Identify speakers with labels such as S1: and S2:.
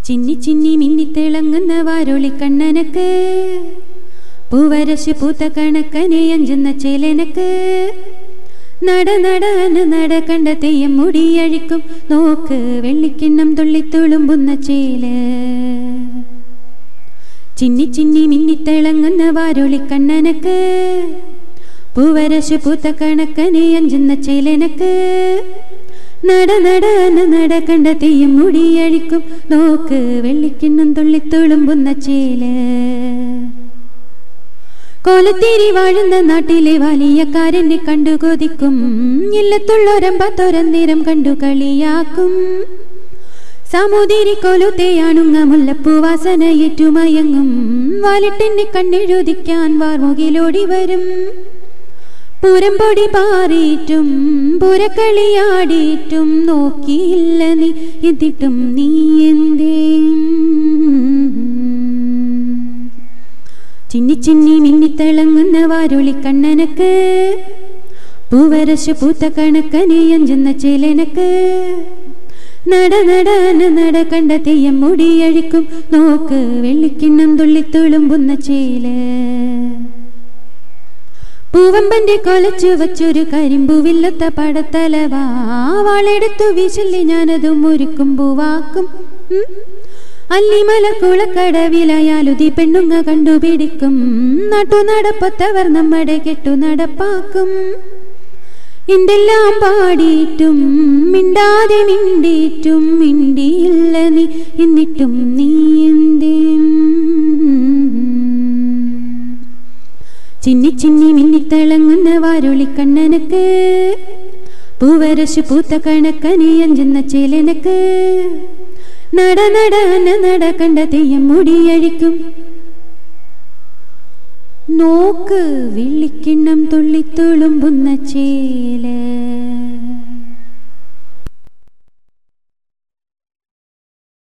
S1: ചിന്നി ചിന്നി മിന്നിത്തിളങ്ങുന്ന വാരൊളി കണ്ണനക്ക് പൂവരശ് പൂത്ത കണക്കനെ അഞ്ചുന്ന ചേലനക്ക് നട നടന്ന് നട കണ്ട തെയ്യം മുടിയഴിക്കും നോക്ക് വെള്ളിക്കിണ്ണം തുള്ളിത്തുളുമ്പുന്ന ചേല് ചിന്നി ചിന്നി മിന്നിത്തിളങ്ങുന്ന വാരൊളി കണ്ണനക്ക് പൂവരശ് പൂത്ത കണക്കനെ അഞ്ചുന്ന ചേലനക്ക് നട നടന്ന് നട കണ്ട തെയ്യം മുടിയഴിക്കും നോക്ക് വെള്ളിക്കിണ്ണം തുള്ളിത്തുളുമ്പുന്ന ചേല് കോലത്തേരി വാഴുന്ന നാട്ടിലെ വലിയക്കാരനെ കണ്ടു കൊതിക്കും ഇല്ലത്തുള്ളൊരമ്പത്തൊരന്നേരം കണ്ടു കളിയാക്കും സാമൂതിരി കൊലുത്തേയാണുങ്ങ മുല്ലപ്പൂവാസന ഏറ്റുമയങ്ങും വാലിട്ടെന്നെ കണ്ണെഴുതിക്കാൻ വാർമുകിലോടി വരും പൂരമ്പൊടി പാറിയിട്ടും പുരക്കളിയാടിയിട്ടും നോക്കിയില്ല നീ എന്നിട്ടും നീ എന്തേ ചിന്നി ചിന്നി മിന്നിത്തിളങ്ങുന്ന വാരുളി കണ്ണനക്ക് പൂവരശ് പൂത്ത കണക്കനെ അഞ്ചുന്ന ചേലനക്ക് നട നടന്ന് നട കണ്ട തെയ്യം മുടിയഴിക്കും നോക്ക് വെള്ളിക്കിണ്ണം തുള്ളിത്തുളുമ്പുന്ന ചേല് പൂവമ്പന്റെ കൊലച്ചു വച്ചൊരു കരിമ്പൂവില്ലത്ത പടത്തലവാ വാളെടുത്തു വീശല്ലി ഞാനതും ഒരുക്കും പൂവാക്കും ഉം. അല്ലിമല കുളക്കടവിലയാലുതി പെണ്ണുങ്ങ കണ്ടുപിടിക്കും നാട്ടു നടപ്പത്തവർ നമ്മടെ കെട്ടു നടപ്പാക്കും ഇന്തെല്ലാം പാടിയിട്ടും മിണ്ടാതെ മിണ്ടിയിട്ടും മിണ്ടിയില്ല നീ എന്നിട്ടും നീ എന്തേ ചിന്നി ചിന്നി മിന്നിത്തിളങ്ങുന്ന വാരുളി കണ്ണനക്ക് പൂവരശു പൂത്ത കണക്കനെ അഞ്ചുന്ന ചേലനക്ക് നട നടന്ന് നട കണ്ട തെയ്യം മുടിയഴിക്കും നോക്ക് വെള്ളിക്കിണ്ണം തുള്ളിത്തുളുമ്പുന്ന ചേല